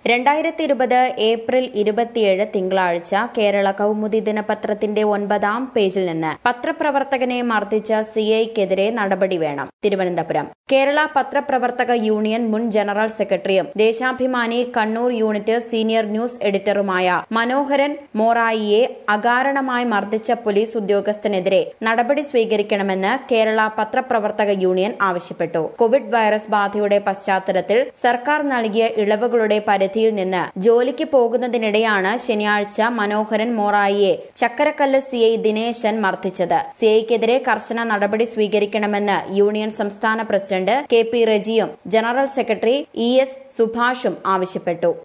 രണ്ടായിരത്തി ഇരുപത് ഏപ്രിൽ ഇരുപത്തിയേഴ് തിങ്കളാഴ്ച കേരള കൗമുദി ദിനപത്രത്തിന്റെ ഒൻപതാം പേജിൽ നിന്ന് പത്രപ്രവർത്തകനെ മർദ്ദിച്ച സിഐക്കെതിരെ നടപടി വേണം തിരുവനന്തപുരം കേരള പത്രപ്രവർത്തക യൂണിയൻ മുൻ ജനറൽ സെക്രട്ടറിയും Deshabhimani Kannur unit senior news എഡിറ്ററുമായ മനോഹരൻ മോറായിയെ അകാരണമായി മർദ്ദിച്ച പോലീസ് ഉദ്യോഗസ്ഥനെതിരെ നടപടി സ്വീകരിക്കണമെന്ന് കേരള പത്രപ്രവർത്തക യൂണിയൻ ആവശ്യപ്പെട്ടു കോവിഡ് വൈറസ് ബാധയുടെ പശ്ചാത്തലത്തിൽ സർക്കാർ നൽകിയ ഇളവുകളുടെ പരിധിയിൽ നിന്ന് ജോലിക്ക് പോകുന്നതിനിടെയാണ് ശനിയാഴ്ച മനോഹരൻ മോറായിയെ ചക്കരക്കല്ല് സിഐ ദിനേശൻ മർദ്ദിച്ചത് സിഐക്കെതിരെ കർശന നടപടി സ്വീകരിക്കണമെന്ന് യൂണിയൻ സംസ്ഥാന പ്രസിഡന്റ് കെ പി റജിയും ജനറൽ സെക്രട്ടറി ഇ എസ് സുഭാഷും ആവശ്യപ്പെട്ടു